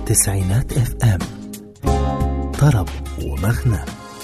تسعينات اف ام طرب ومغنى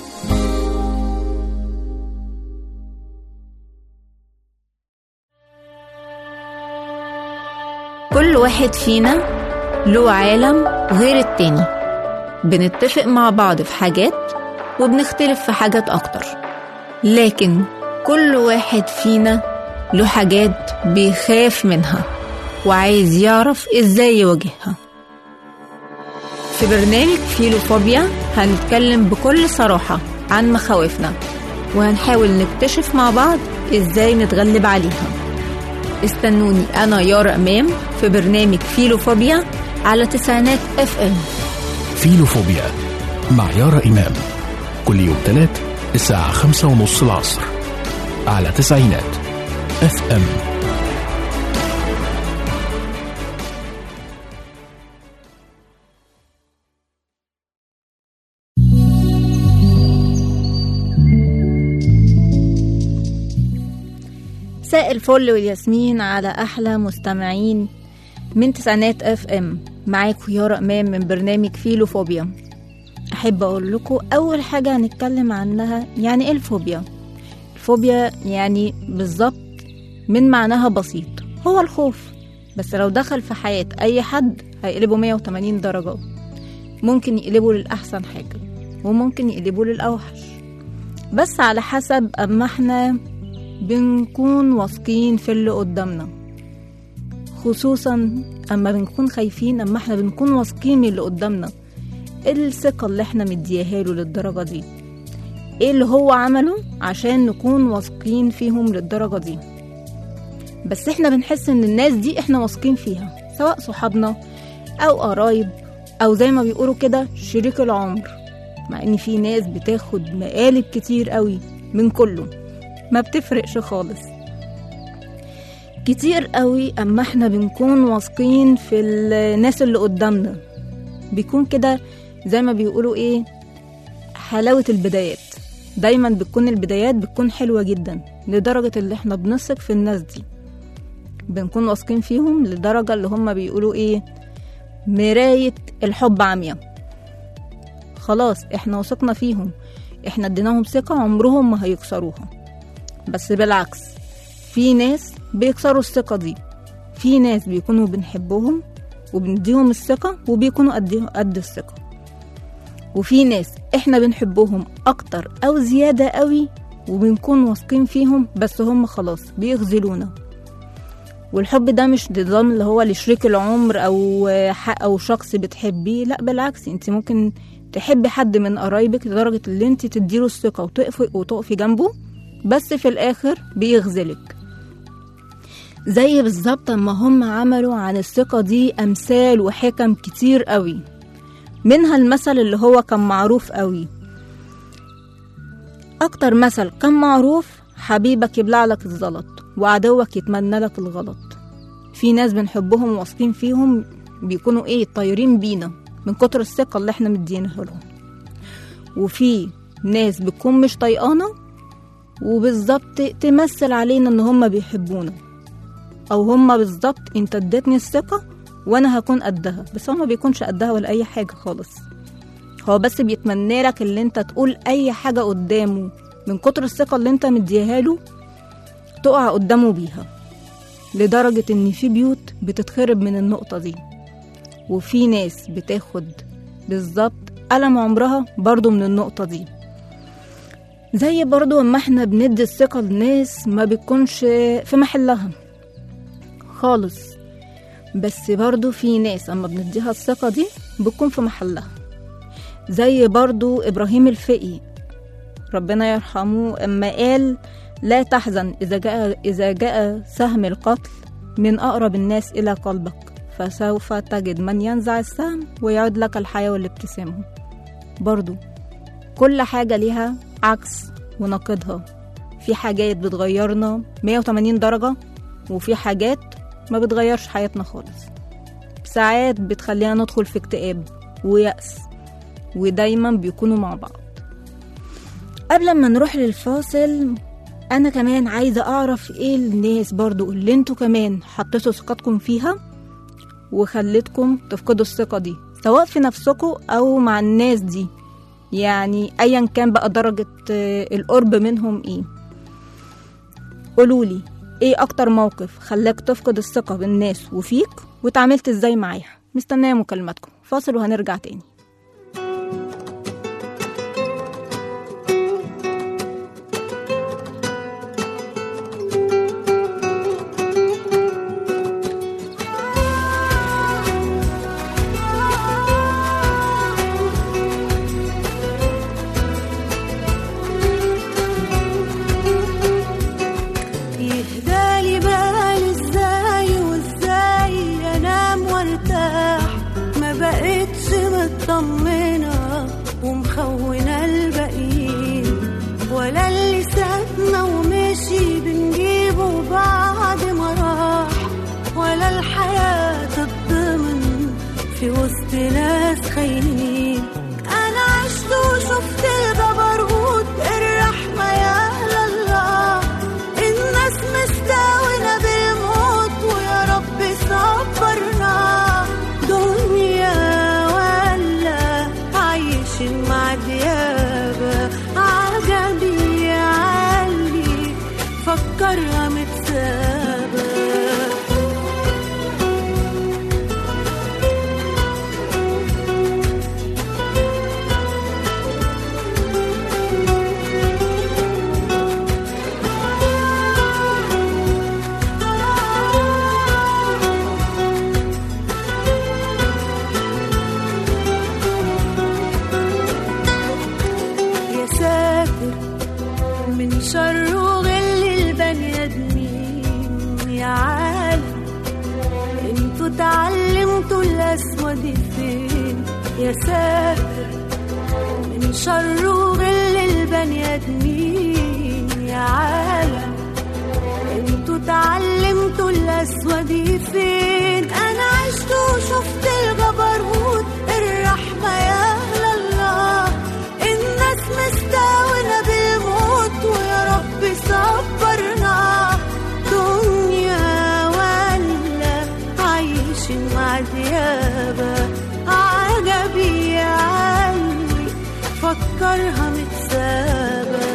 كل واحد فينا له عالم غير التاني بنتفق مع بعض في حاجات وبنختلف في حاجات أكتر لكن كل واحد فينا له حاجات بيخاف منها وعايز يعرف ازاي يواجهها في برنامج فيلوفوبيا هنتكلم بكل صراحة عن مخاوفنا وهنحاول نكتشف مع بعض ازاي نتغلب عليها استنوني أنا يارا إمام في برنامج فيلوفوبيا على تسعينات اف ام فيلوفوبيا مع يارا إمام كل يوم تلات الساعة خمسة ونص العصر على تسعينات اف ام مساء الفل والياسمين على أحلى مستمعين من تسعينات اف ام معاكم يارا إمام من برنامج فيلوفوبيا أحب أقول لكم أول حاجة هنتكلم عنها يعني إيه الفوبيا الفوبيا يعني بالظبط من معناها بسيط هو الخوف بس لو دخل في حياة أي حد هيقلبه 180 درجة ممكن يقلبه للأحسن حاجة وممكن يقلبه للأوحش بس على حسب أما احنا بنكون واثقين في اللي قدامنا خصوصا اما بنكون خايفين اما احنا بنكون واثقين من اللي قدامنا الثقة اللي احنا مدياها له للدرجة دي ايه اللي هو عمله عشان نكون واثقين فيهم للدرجة دي بس احنا بنحس ان الناس دي احنا واثقين فيها سواء صحابنا او قرايب او زي ما بيقولوا كده شريك العمر مع ان في ناس بتاخد مقالب كتير قوي من كله ما بتفرقش خالص كتير قوي اما احنا بنكون واثقين في الناس اللي قدامنا بيكون كده زي ما بيقولوا ايه حلاوة البدايات دايما بتكون البدايات بتكون حلوة جدا لدرجة اللي احنا بنثق في الناس دي بنكون واثقين فيهم لدرجة اللي هم بيقولوا ايه مراية الحب عمياء خلاص احنا وثقنا فيهم احنا اديناهم ثقة عمرهم ما هيكسروها بس بالعكس في ناس بيكسروا الثقة دي في ناس بيكونوا بنحبهم وبنديهم الثقة وبيكونوا قد قد الثقة وفي ناس احنا بنحبهم اكتر او زيادة قوي وبنكون واثقين فيهم بس هم خلاص بيخذلونا والحب ده مش نظام اللي هو لشريك العمر او حق او شخص بتحبيه لا بالعكس انت ممكن تحبي حد من قرايبك لدرجة اللي انت تديله الثقة وتقفي وتقفي جنبه بس في الآخر بيغزلك زي بالظبط ما هم عملوا عن الثقة دي أمثال وحكم كتير قوي منها المثل اللي هو كان معروف قوي أكتر مثل كان معروف حبيبك يبلع لك الزلط وعدوك يتمنى لك الغلط في ناس بنحبهم واثقين فيهم بيكونوا ايه طايرين بينا من كتر الثقة اللي احنا مدينها لهم وفي ناس بتكون مش طايقانا وبالظبط تمثل علينا ان هما بيحبونا او هما بالظبط انت اديتني الثقه وانا هكون قدها بس هو ما بيكونش قدها ولا اي حاجه خالص هو بس بيتمنى لك اللي انت تقول اي حاجه قدامه من كتر الثقه اللي انت مديها له تقع قدامه بيها لدرجه ان في بيوت بتتخرب من النقطه دي وفي ناس بتاخد بالظبط ألم عمرها برضو من النقطة دي زي برضو اما احنا بندي الثقة للناس ما بتكونش في محلها خالص بس برضو في ناس اما بنديها الثقة دي بتكون في محلها زي برضو إبراهيم الفقي ربنا يرحمه اما قال لا تحزن إذا جاء, إذا جاء سهم القتل من أقرب الناس إلى قلبك فسوف تجد من ينزع السهم ويعود لك الحياة والابتسامة برضو كل حاجة ليها عكس ونقدها في حاجات بتغيرنا 180 درجة وفي حاجات ما بتغيرش حياتنا خالص ساعات بتخلينا ندخل في اكتئاب ويأس ودايما بيكونوا مع بعض قبل ما نروح للفاصل انا كمان عايزة اعرف ايه الناس برضو اللي انتوا كمان حطيتوا ثقتكم فيها وخلتكم تفقدوا الثقة دي سواء في نفسكم أو مع الناس دي يعني أيا كان بقى درجة آه، القرب منهم إيه قولولي إيه أكتر موقف خلاك تفقد الثقة بالناس وفيك وتعاملت إزاي معاها مستنية مكالماتكم فاصل وهنرجع تاني يهدالي بالي ازاي وازاي انام وارتاح ما بقتش مطمنة ومخونة الباقيين ولا اللي سابنا ومشي بنجيبه بعد ما راح ولا الحياة تتضمن في وسط ناس خاينين انا عشت وشفت الجبروت الرحمة يا الله الناس مستاونة بالموت ويا رب صبرنا دنيا ولا عايشين مع ديابة عجبي علي فكرها متسابة يا ساتر من شر وغل البني ادمين يا عالم انتوا اتعلمتوا الاسود فين يا ساتر من شر وغل البني ادمين يا عالم انتوا اتعلمتوا الاسود فين انا عشت وشفت الجبروت الرحمه يا أهل الله الناس مستاونة بالموت ويا رب صبرنا دنيا ولا عايشين مع ديابة عجبي يا علي فكرها متسابة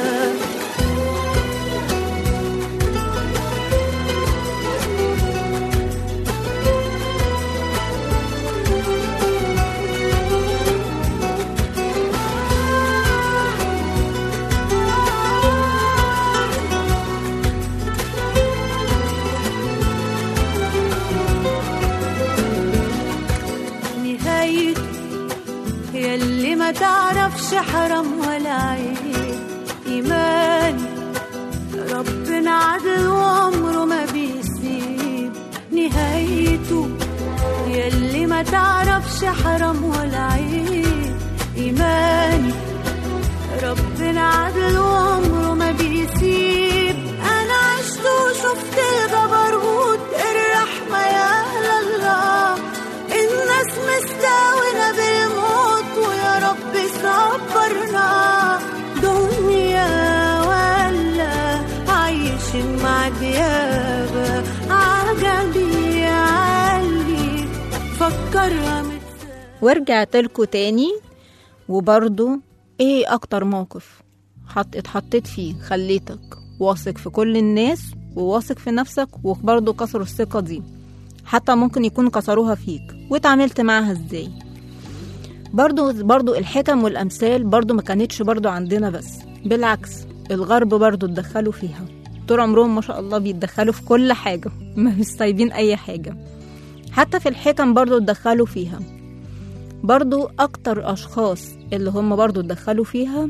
نهايته ياللي ما تعرفش حرام ولا عيب إيماني ربنا عدل وعمره ما بيسيب نهايته ياللي ما تعرفش حرام ولا عيب إيماني ربنا عدل وعمره ما بيسيب أنا عشت وشفت الجبروت الرحمة يا أهل الله الناس مستاونة بالموت ويا رب صبرنا دنيا ولا عايشين مع ديابة عجبي علي فكرها متسابة ورجعت لكم تاني وبرضو ايه اكتر موقف حط اتحطيت فيه خليتك واثق في كل الناس وواثق في نفسك وبرضو كسروا الثقة دي حتى ممكن يكون كسروها فيك واتعاملت معاها ازاي برضو برضو الحكم والامثال برضو ما كانتش برضو عندنا بس بالعكس الغرب برضو اتدخلوا فيها طول عمرهم ما شاء الله بيتدخلوا في كل حاجة مش سايبين اي حاجة حتى في الحكم برضو اتدخلوا فيها برضو أكتر أشخاص اللي هم برضو اتدخلوا فيها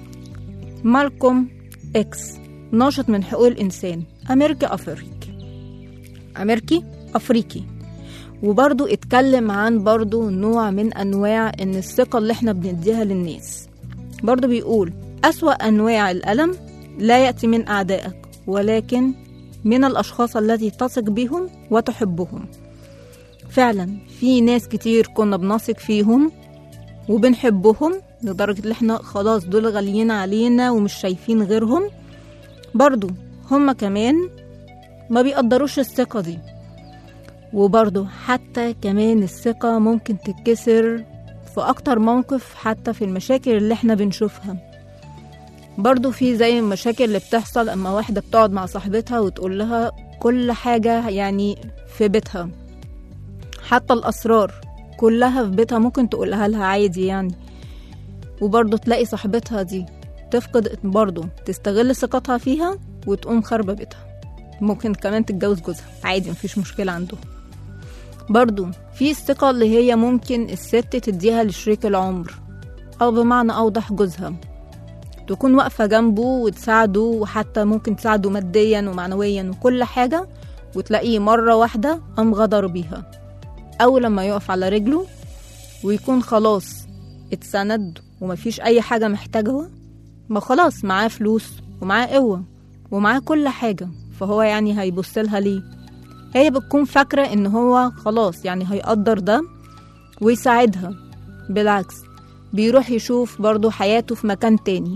مالكوم إكس ناشط من حقوق الإنسان أمريكي أفريقي أمريكي أفريقي وبرضو اتكلم عن برضو نوع من أنواع إن الثقة اللي احنا بنديها للناس برضو بيقول أسوأ أنواع الألم لا يأتي من أعدائك ولكن من الأشخاص التي تثق بهم وتحبهم فعلا في ناس كتير كنا بنثق فيهم وبنحبهم لدرجة ان احنا خلاص دول غاليين علينا ومش شايفين غيرهم برضو هما كمان ما بيقدروش الثقة دي وبرضه حتى كمان الثقة ممكن تتكسر في أكتر موقف حتى في المشاكل اللي احنا بنشوفها برضه في زي المشاكل اللي بتحصل أما واحدة بتقعد مع صاحبتها وتقول لها كل حاجة يعني في بيتها حتى الأسرار كلها في بيتها ممكن تقولها لها عادي يعني وبرضه تلاقي صاحبتها دي تفقد برضه تستغل ثقتها فيها وتقوم خاربة بيتها ممكن كمان تتجوز جوزها عادي مفيش مشكلة عنده برضو في الثقة اللي هي ممكن الست تديها لشريك العمر أو بمعنى أوضح جوزها تكون واقفة جنبه وتساعده وحتى ممكن تساعده ماديا ومعنويا وكل حاجة وتلاقيه مرة واحدة قام غدر بيها أو لما يقف على رجله ويكون خلاص اتسند ومفيش أي حاجة محتاجها ما خلاص معاه فلوس ومعاه قوة ومعاه كل حاجة فهو يعني هيبص لها ليه هي بتكون فاكرة ان هو خلاص يعني هيقدر ده ويساعدها بالعكس بيروح يشوف برضو حياته في مكان تاني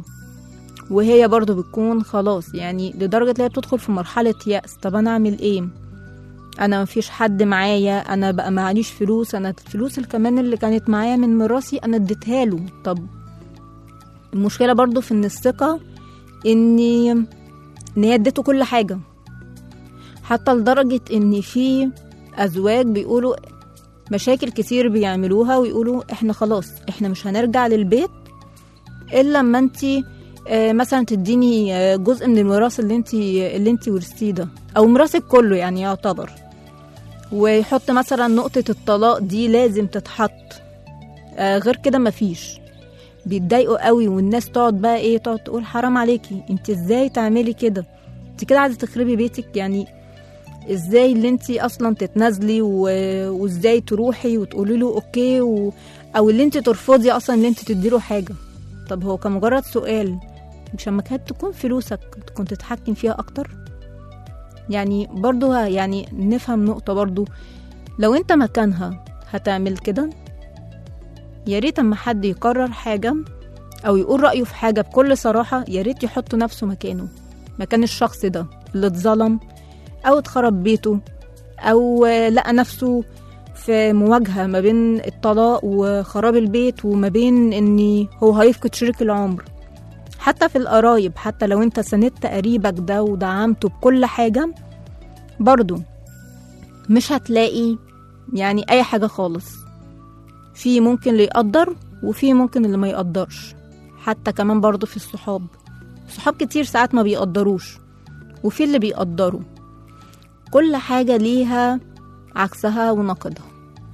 وهي برضو بتكون خلاص يعني لدرجة ان هي بتدخل في مرحلة يأس طب انا اعمل ايه انا مفيش حد معايا انا بقى معليش فلوس انا الفلوس اللي كمان اللي كانت معايا من ميراثي انا اديتها له طب المشكلة برضو في ان الثقة اني ان هي اديته كل حاجة حتى لدرجة ان في ازواج بيقولوا مشاكل كتير بيعملوها ويقولوا احنا خلاص احنا مش هنرجع للبيت الا لما انتي آه، مثلا تديني آه، جزء من الميراث اللي انتي اللي انتي ورثتيه ده او ميراثك كله يعني يعتبر ويحط مثلا نقطة الطلاق دي لازم تتحط آه، غير كده مفيش بيتضايقوا قوي والناس تقعد بقى ايه تقعد تقول حرام عليكي انت ازاي تعملي كده انت كده عايزه تخربي بيتك يعني ازاي اللي انت اصلا تتنازلي و... وازاي تروحي وتقولي له اوكي و... او اللي انت ترفضي اصلا اللي انت تديله حاجه طب هو كمجرد سؤال مش اما كانت تكون فلوسك كنت تتحكم فيها اكتر يعني برضو ه- يعني نفهم نقطه برضو لو انت مكانها هتعمل كده يا ريت اما حد يقرر حاجه او يقول رايه في حاجه بكل صراحه يا ريت يحط نفسه مكانه مكان الشخص ده اللي اتظلم او اتخرب بيته او آه، لقى نفسه في مواجهه ما بين الطلاق وخراب البيت وما بين ان هو هيفقد شريك العمر حتى في القرايب حتى لو انت سندت قريبك ده ودعمته بكل حاجه برضو مش هتلاقي يعني اي حاجه خالص في ممكن اللي يقدر وفي ممكن اللي ما يقدرش حتى كمان برضو في الصحاب صحاب كتير ساعات ما بيقدروش وفي اللي بيقدروا كل حاجة ليها عكسها ونقدها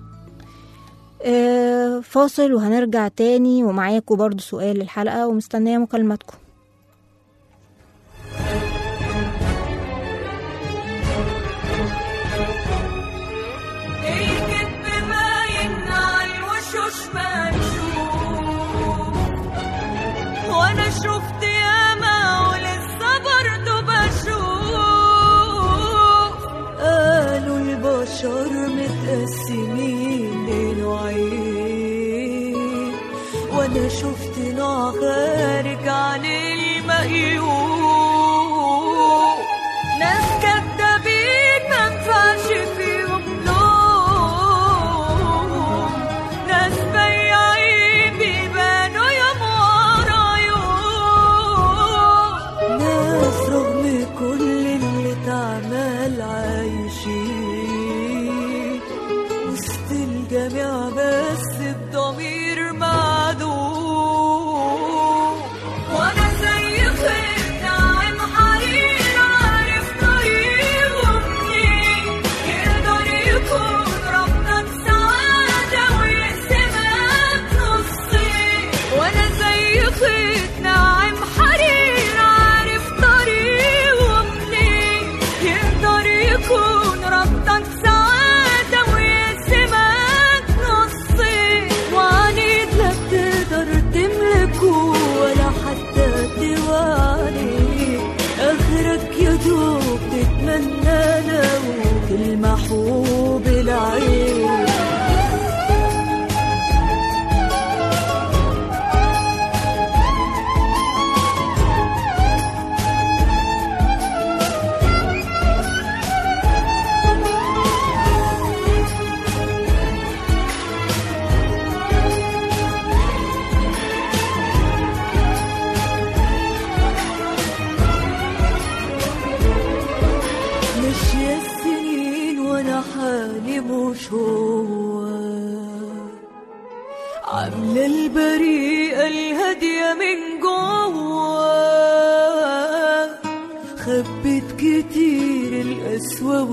آه، فاصل وهنرجع تاني ومعاكم برضو سؤال الحلقة ومستنية مكالماتكم الكذب باين على الوشوش منشوف وانا شفت ياما ولسه برضه بشوف قالوا البشر متقسمين لنوعين وانا شفت نوع خارج عن المأيوب ناس كدابين منفعش فيهم لوم ناس بياعين بيبانوا يوم ورا يوم ناس رغم كل اللي اتعمل عايشين وسط الجميع بس بضمير معدوم وانا زي خير ناعم حرير عارف طريقه منين يقدر يكون ربطك سعادة ويقسمك نصين وانا زي خيط ناعم حرير عارف طريقه منين يقدر يكون ربطك سعادة ويقسمك نصين وعنيد جوه عاملة البريئة الهادية من جوه خبت كتير القسوة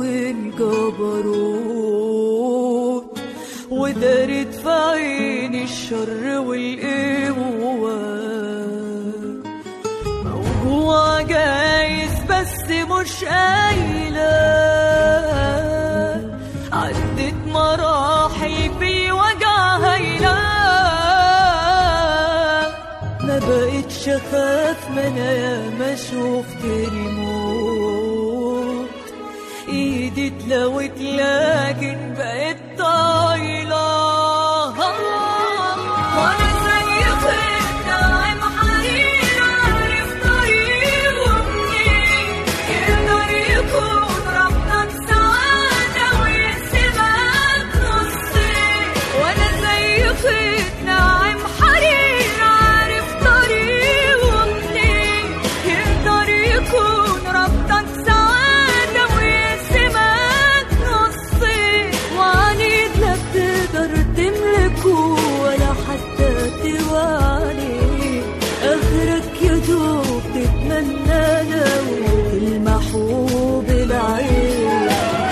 والجبروت ودارت في عيني الشر والقوة موجوع جايز بس مش قايلة عدت مراحل في وجع هايلة ما بقتش اخاف ما انا ياما شفت الموت ايدي اتلوت لكن بقت طايلة وانا زي طفل ناعم حنين عارف طريقه منين يقدر يكون ربطك سعادة ويسيبك نصين وانا زي طفل ناعم حنين عارف طريقه منين يقدر يكون ربطك سعادة ويسيبك نصين وعنيد لا بتقدر تملكه ولا حتى توالي اخرك يا دوب تتمنى لو تلمحه بالعين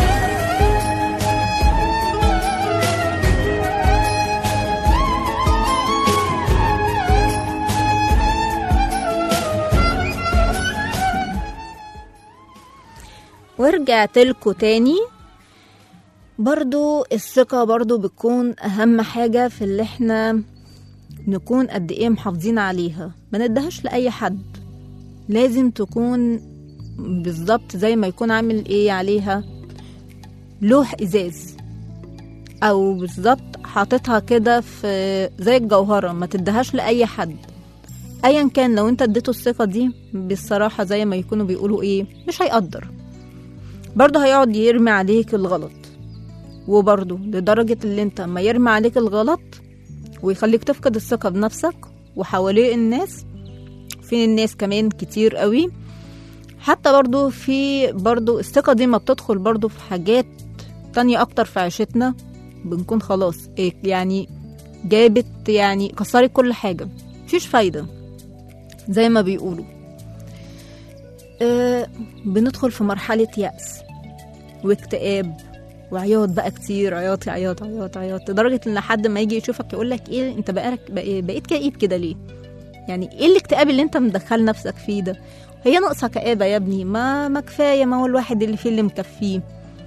ورجعت لكم تاني برضو الثقة برضو بتكون أهم حاجة في اللي احنا نكون قد ايه محافظين عليها ما ندهاش لأي حد لازم تكون بالظبط زي ما يكون عامل ايه عليها لوح ازاز او بالظبط حاططها كده في زي الجوهرة ما تدهاش لأي حد ايا كان لو انت اديته الثقة دي بالصراحة زي ما يكونوا بيقولوا ايه مش هيقدر برضه هيقعد يرمي عليك الغلط وبرضه لدرجة اللي انت ما يرمي عليك الغلط ويخليك تفقد الثقة بنفسك وحواليه الناس فين الناس كمان كتير قوي حتى برضه في برضه الثقة دي ما بتدخل برضه في حاجات تانية أكتر في عيشتنا بنكون خلاص إيه يعني جابت يعني كسرت كل حاجة مفيش فايدة زي ما بيقولوا آه بندخل في مرحلة يأس واكتئاب وعياط بقى كتير عياط عياط عياط عياط لدرجة ان حد ما يجي يشوفك يقول لك ايه انت بقالك بقى- بقيت كئيب كده ليه يعني ايه الاكتئاب اللي انت مدخل نفسك فيه ده هي ناقصة كآبة يا ابني ما ما كفاية ما هو الواحد اللي فيه اللي مكفيه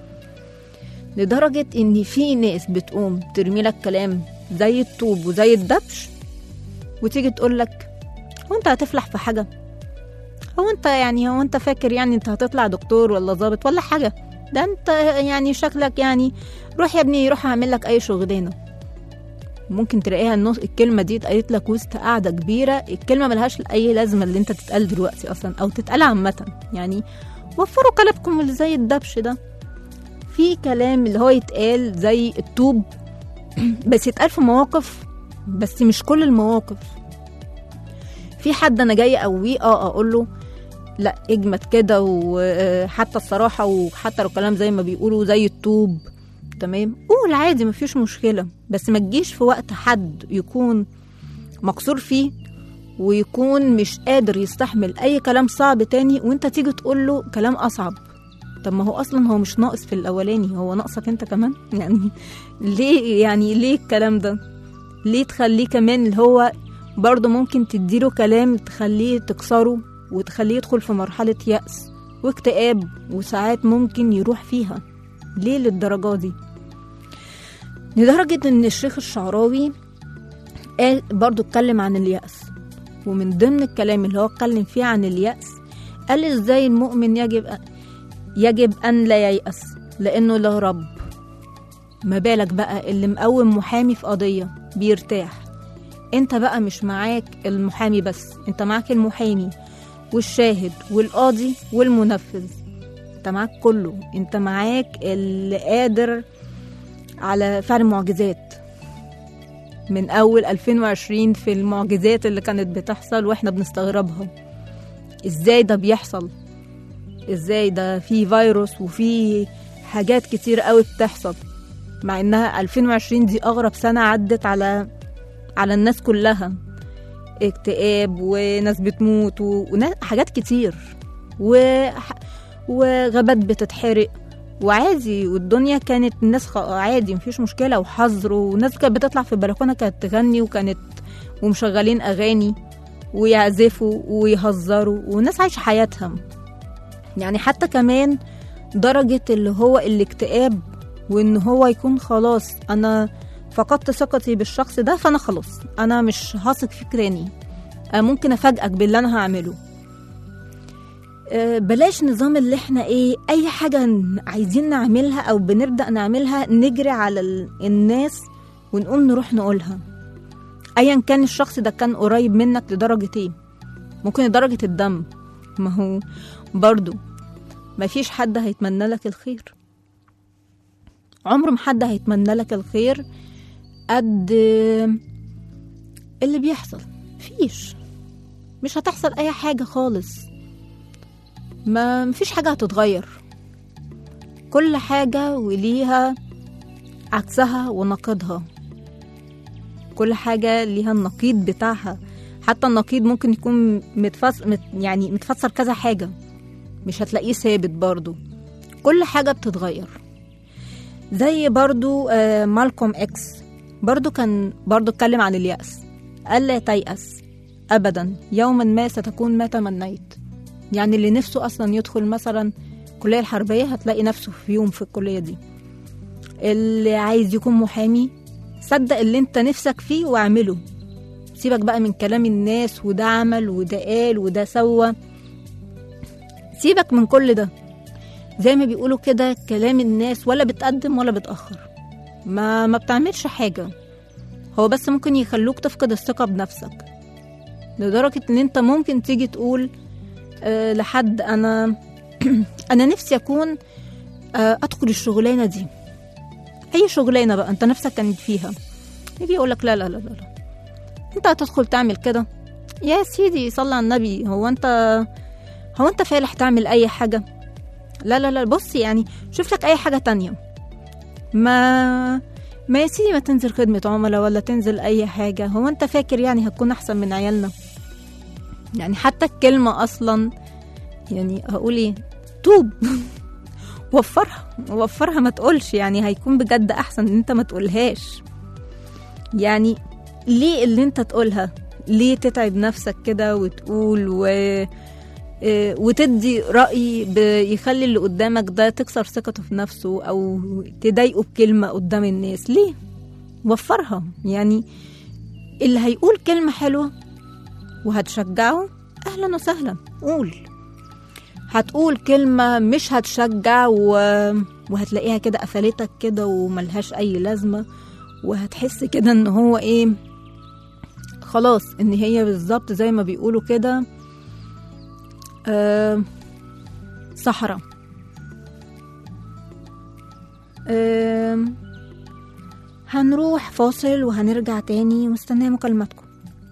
لدرجة ان في ناس بتقوم ترمي لك كلام زي الطوب وزي الدبش وتيجي تقول لك هو انت هتفلح في حاجة هو انت يعني هو انت فاكر يعني انت هتطلع دكتور ولا ضابط ولا حاجة ده انت يعني شكلك يعني روح يا ابني روح اعمل لك اي شغلانة ممكن تلاقيها النص الكلمة دي اتقالت لك وسط قاعدة كبيرة الكلمة ملهاش أي لازمة اللي انت تتقال دلوقتي أصلا أو تتقال عامة يعني وفروا كلامكم اللي زي الدبش ده في كلام اللي هو يتقال زي الطوب بس يتقال في مواقف بس مش كل المواقف في حد انا جاي اقويه اه اقول له لا اجمد كده وحتى الصراحه وحتى لو كلام زي ما بيقولوا زي الطوب تمام قول عادي مفيش مشكله بس ما تجيش في وقت حد يكون مقصور فيه ويكون مش قادر يستحمل اي كلام صعب تاني وانت تيجي تقول له كلام اصعب طب ما هو اصلا هو مش ناقص في الاولاني هو ناقصك انت كمان يعني ليه يعني ليه الكلام ده ليه تخليه كمان اللي هو برضه ممكن تديله كلام تخليه تكسره وتخليه يدخل في مرحلة يأس واكتئاب وساعات ممكن يروح فيها ليه للدرجة دي لدرجة ان الشيخ الشعراوي قال برضه اتكلم عن اليأس ومن ضمن الكلام اللي هو اتكلم فيه عن اليأس قال ازاي المؤمن يجب يجب ان لا ييأس لانه له رب ما بالك بقى اللي مقوم محامي في قضية بيرتاح انت بقى مش معاك المحامي بس انت معاك المحامي والشاهد والقاضي والمنفذ انت معاك كله انت معاك اللي قادر على فعل معجزات من اول 2020 في المعجزات اللي كانت بتحصل واحنا بنستغربها ازاي ده بيحصل ازاي ده في فيروس وفي حاجات كتير قوي بتحصل مع انها 2020 دي اغرب سنه عدت على على الناس كلها اكتئاب وناس بتموت و- وحاجات كتير و... وغابات بتتحرق وعادي والدنيا كانت الناس خ... عادي مفيش مشكله وحظر وناس كانت بتطلع في البلكونه كانت تغني وكانت ومشغلين اغاني ويعزفوا ويهزروا وناس عايشه حياتها يعني حتى كمان درجه اللي هو الاكتئاب وان هو يكون خلاص انا فقدت ثقتي بالشخص ده فانا خلاص انا مش هثق فيك تاني أنا ممكن افاجئك باللي انا هعمله آه، بلاش نظام اللي احنا ايه اي حاجة ن- عايزين نعملها او بنبدأ نعملها نجري على ال- الناس ونقوم نروح نقولها ايا كان الشخص ده كان قريب منك لدرجة ايه ممكن لدرجة الدم ما هو برضو ما فيش حد هيتمنى لك الخير عمر ما حد هيتمنى لك الخير قد اللي بيحصل فيش مش هتحصل اي حاجة خالص ما مفيش حاجة هتتغير كل حاجة وليها عكسها ونقيضها كل حاجة ليها النقيض بتاعها حتى النقيض ممكن يكون متفس... مت... يعني متفسر كذا حاجة مش هتلاقيه ثابت برضو كل حاجة بتتغير زي برضو آه مالكوم اكس برضو كان برضو اتكلم عن اليأس قال لا تيأس أبدا يوما ما ستكون ما تمنيت يعني اللي نفسه أصلا يدخل مثلا الكلية الحربية هتلاقي نفسه في يوم في الكلية دي اللي عايز يكون محامي صدق اللي انت نفسك فيه واعمله سيبك بقى من كلام الناس وده عمل وده قال وده سوى سيبك من كل ده زي ما بيقولوا كده كلام الناس ولا بتقدم ولا بتأخر ما ما بتعملش حاجة هو بس ممكن يخلوك تفقد الثقة بنفسك لدرجة ان انت ممكن تيجي تقول أه لحد انا انا نفسي اكون أه ادخل الشغلانة دي اي شغلانة بقى انت نفسك كانت فيها يجي يقولك لا لا لا لا لا. انت هتدخل تعمل كده يا سيدي صلى على النبي هو انت هو انت فالح تعمل اي حاجة لا لا لا بص يعني شوف لك اي حاجة تانية ما ما يا سيدي ما تنزل خدمة عملاء ولا تنزل أي حاجة هو أنت فاكر يعني هتكون أحسن من عيالنا يعني حتى الكلمة أصلا يعني هقول إيه توب وفرها وفرها ما تقولش يعني هيكون بجد أحسن إن أنت ما تقولهاش يعني ليه اللي أنت تقولها ليه تتعب نفسك كده وتقول و إيه، وتدي رأي بيخلي اللي قدامك ده تكسر ثقته في نفسه أو تضايقه بكلمة قدام الناس ليه؟ وفرها يعني اللي هيقول كلمة حلوة وهتشجعه أهلا وسهلا قول هتقول كلمة مش هتشجع و... وهتلاقيها كده قفلتك كده وملهاش أي لازمة وهتحس كده إن هو إيه خلاص إن هي بالظبط زي ما بيقولوا كده آه، صحراء آه، هنروح فاصل وهنرجع تاني مستنية مكالماتكم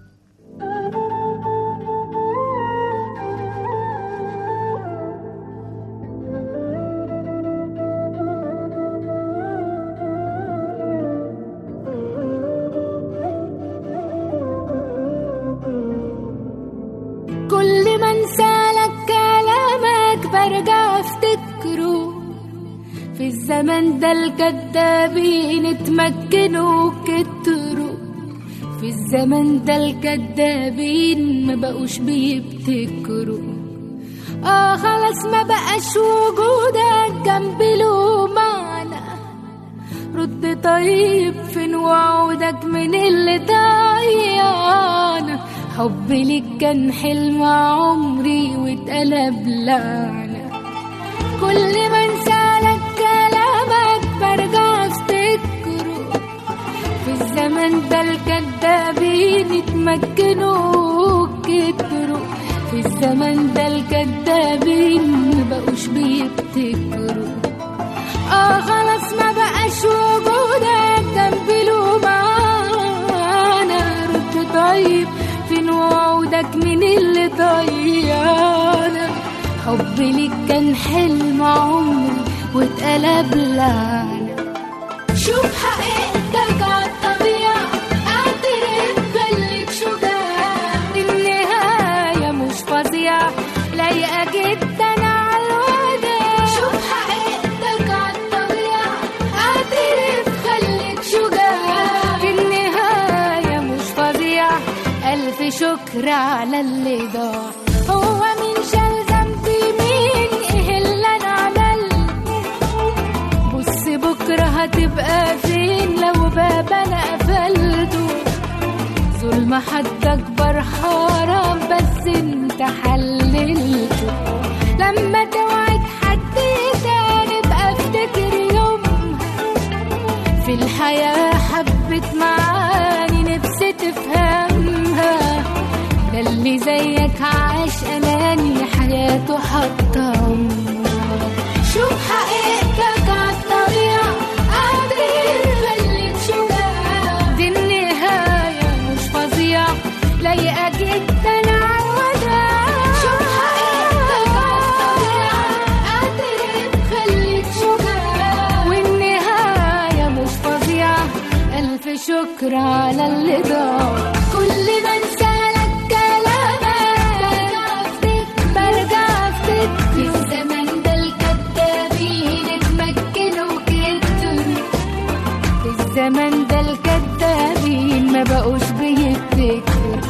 كل ما انسالك كلامك برجع افتكره في الزمن ده الكدابين اتمكنوا كتروا في الزمن ده الكدابين ما بقوش بيبتكروا اه خلاص ما بقاش وجودك جنبي له معنى رد طيب فين وعودك من اللي ضيعنا حبي ليك كان حلم عمري واتقلب لعنة كل ما انسالك كلامك برجع افتكره في الزمن ده الكدابين اتمكنوا كتروا في الزمن ده الكدابين مبقوش بيبتكروا اه خلاص ما بقاش وجودك جنبي له معانا رد طيب فين وعودك من اللي ضيعنا حبي ليك كان حلم عمري واتقلب لعنة شوف شكر على اللي ضاع هو مين شال ذنبي مين ايه اللي انا عملته بص بكرة هتبقى فين لو باب انا قفلته ظلم حد اكبر حرام بس انت حللته لما توعد حد تاني بقى افتكر يومها في الحياة حبت معاني نفسي تفهمها ده اللي زيك عاش أناني حياته حتى عمرها شوف حقيقتك عالطبيعة قادر يخليك شجاع دي النهاية مش فظيعة لايقة جدا عالوداع شوف حقيقتك عالطبيعة قادر تخليك شجاع والنهاية مش فظيعة ألف شكر على اللي ضاع كل ما انسالك كلامك برجع افتكر في الزمن ده الكدابين اتمكنوا كتر في الزمن ده الكدابين ما بقوش بيفتكروا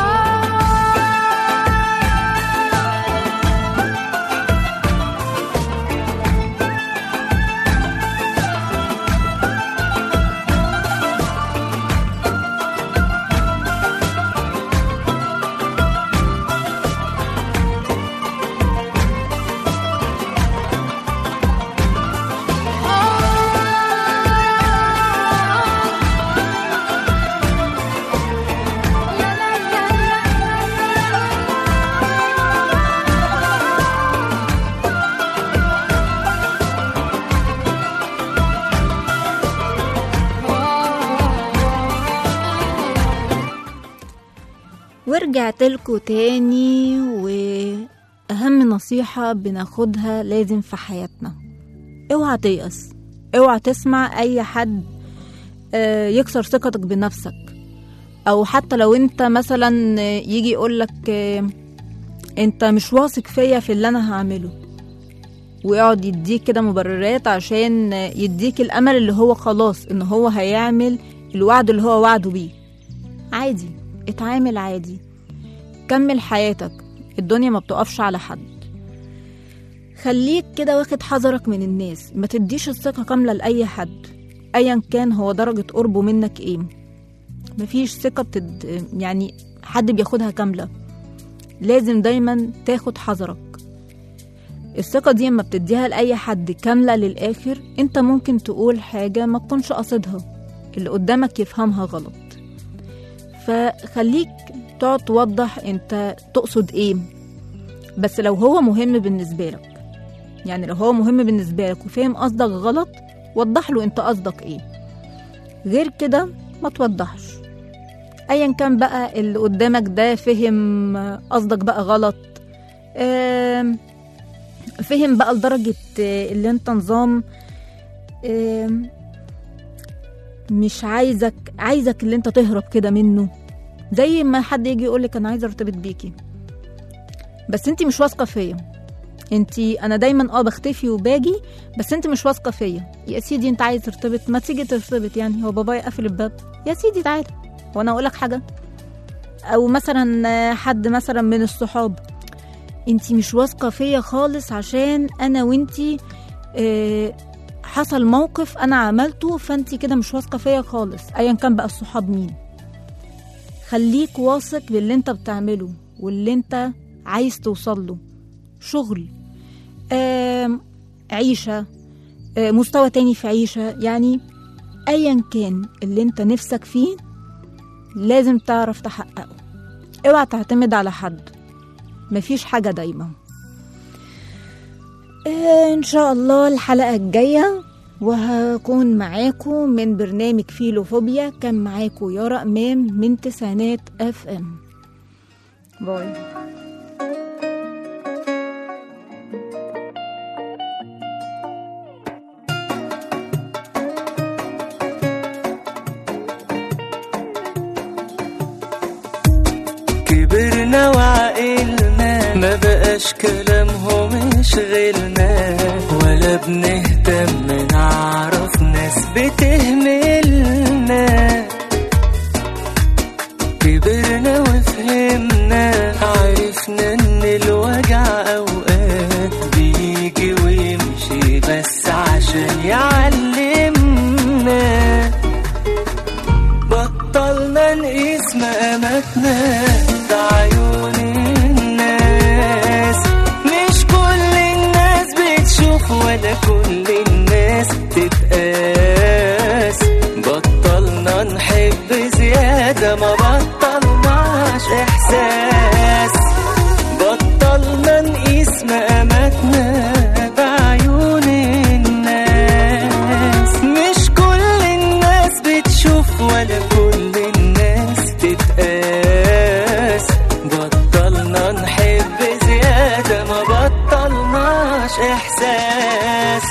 ورجعت لكم تاني وأهم نصيحة بناخدها لازم في حياتنا اوعى تيأس اوعى تسمع أي حد آه، يكسر ثقتك بنفسك أو حتى لو أنت مثلا آه، يجي يقولك آه، أنت مش واثق فيا في اللي أنا هعمله ويقعد يديك كده مبررات عشان آه، يديك الأمل اللي هو خلاص إن هو هيعمل الوعد اللي هو وعده بيه عادي اتعامل عادي كمل حياتك الدنيا ما بتقفش على حد خليك كده واخد حذرك من الناس ما تديش الثقة كاملة لأي حد أيا كان هو درجة قربه منك ايه مفيش ثقة بتد... يعني حد بياخدها كاملة لازم دايما تاخد حذرك الثقة دي اما بتديها لأي حد كاملة للآخر انت ممكن تقول حاجة ما تكونش قصدها اللي قدامك يفهمها غلط فخليك تقعد توضح انت تقصد ايه بس لو هو مهم بالنسبة لك يعني لو هو مهم بالنسبة لك وفاهم قصدك غلط وضح له انت قصدك ايه غير كده ما توضحش ايا كان بقى اللي قدامك ده فهم قصدك بقى غلط آم، فهم بقى لدرجة آه، اللي انت نظام آم، مش عايزك عايزك اللي انت تهرب كده منه زي ما حد يجي يقولك انا عايزه ارتبط بيكي بس انت مش واثقه فيا انت انا دايما اه بختفي وباجي بس انت مش واثقه فيا يا سيدي انت عايز ترتبط ما تيجي ترتبط يعني هو بابايا قافل الباب يا سيدي تعالى وانا اقول لك حاجه او مثلا آه، حد مثلا من الصحاب انت مش واثقه فيا خالص عشان انا وانتي آه، حصل موقف انا عملته فانت كده مش واثقه فيا خالص ايا كان بقى الصحاب مين خليك واثق باللي انت بتعمله واللي انت عايز توصل له شغل آم، عيشة آه، مستوى تاني في عيشة يعني ايا كان اللي انت نفسك فيه لازم تعرف تحققه اوعى تعتمد على حد مفيش حاجة دايما آه، ان شاء الله الحلقة الجاية وهكون معاكم من برنامج فيلوفوبيا كان معاكم يارا امام من تسعينات اف ام باي كبرنا وعقلنا ما بقاش كلامهم يشغلنا ولا بنهتم نعرف ناس بتهملنا كبرنا وفهمنا نقيس مقاماتنا بعيون الناس مش كل الناس بتشوف ولا كل الناس تتقاس بطلنا نحب زيادة ما بطلناش إحساس بطلنا نقيس مقاماتنا بعيون الناس مش كل الناس بتشوف ولا كل الناس تتقاس بطلنا نحب زيادة ما بطلناش إحساس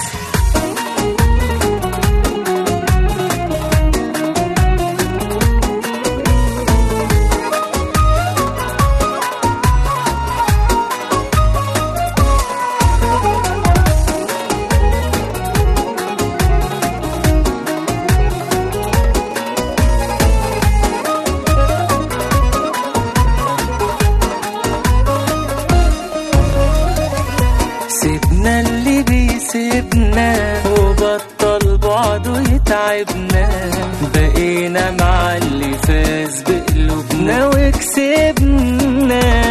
سيبنا اللي بيسيبنا وبطل بعده يتعبنا بقينا مع اللي فاز بقلوبنا وكسبنا